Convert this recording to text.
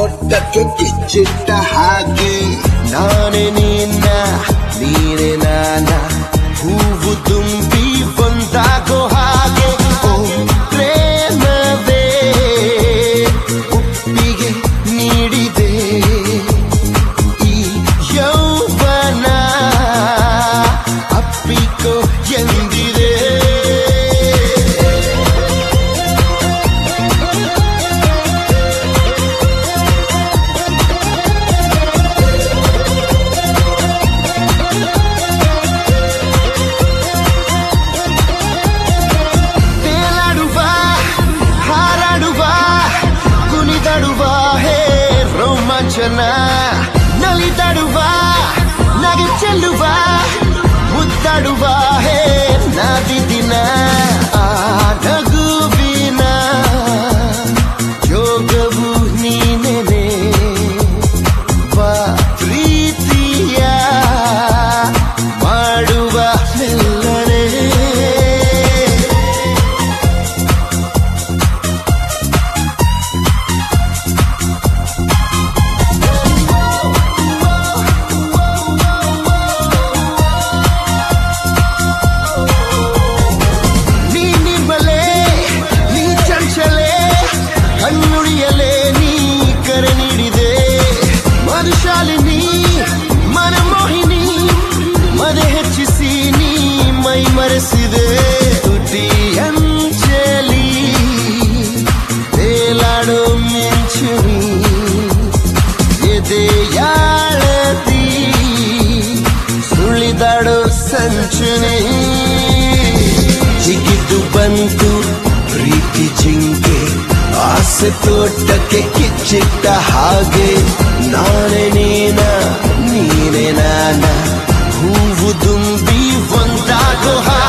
ತೋಟಕ್ಕೆ ಕಿಚ್ಚಿಟ್ಟ ಹಾಗೆ ನಾನೇ ನಿನ್ನ ನೀನೆ ನಾನ ಹೂವು ತುಂಬಿ ಒಂದಾಗೋ ಹಾಗೆ ಓ ಪ್ರೇಮವೇ ಒಪ್ಪಿಗೆ ನೀಡಿದೆ ಈ ಯೌವನ ಅಪ್ಪಿಕೋ ಎಂದಿದೆ ತೇಲಾಡುವ ಹಾರಾಡುವ ಕುಣಿದಾಡುವ ಹೇ ರೋಮಾಂಚನ ನಲಿದಾಡುವ ನಗೆ ಚೆಲ್ಲುವ ಮುದ್ದಾಡುವ ಹೇ ನಾದಿ ದಿನ ಆ ನಗುವಿನ ಯೋಗವು ನೀನೆನೆ ಬಾ ಪ್ರೀತಿಯ ಮಾಡುವ ಮೆಲ್ಲನೆ ನೀ ನಿರ್ಮಲೆ ನೀ ಚಂಚಲೆ ಕಣ್ಣುಡಿಯಲೆ ನೀ ಕರೆ ನೀಡಿದೆ ಮಧುಶಾಲಿನಿ ಮನಮೋಹಿನಿ ಮನೆ ಹೆಚ್ಚಿಸಿ ನೀ ಮೈ ಮರೆಸಿದೆ ತುಟಿಯಂಚಲಿ ತೇಲಾಡೋ ಮಿಂಚುನಿ ಎದೆಯಾಳದಿ ಸುಳಿದಾಡೋ ಸಂಚುನಿ ಜಿಗಿದು ಬಂತು ಪ್ರೀತಿ ಜಿಂಕೆ ಆಸೆ ತೋಟಕ್ಕೆ ಕಿಚ್ಚಿಟ್ಟ ಹಾಗೆ ನಾನೇ ನೀನ ನೀನೆ ನಾನ ಹೂವು ತುಂಬಿ ಒಂದಾಗೋ ಹಾಗೆ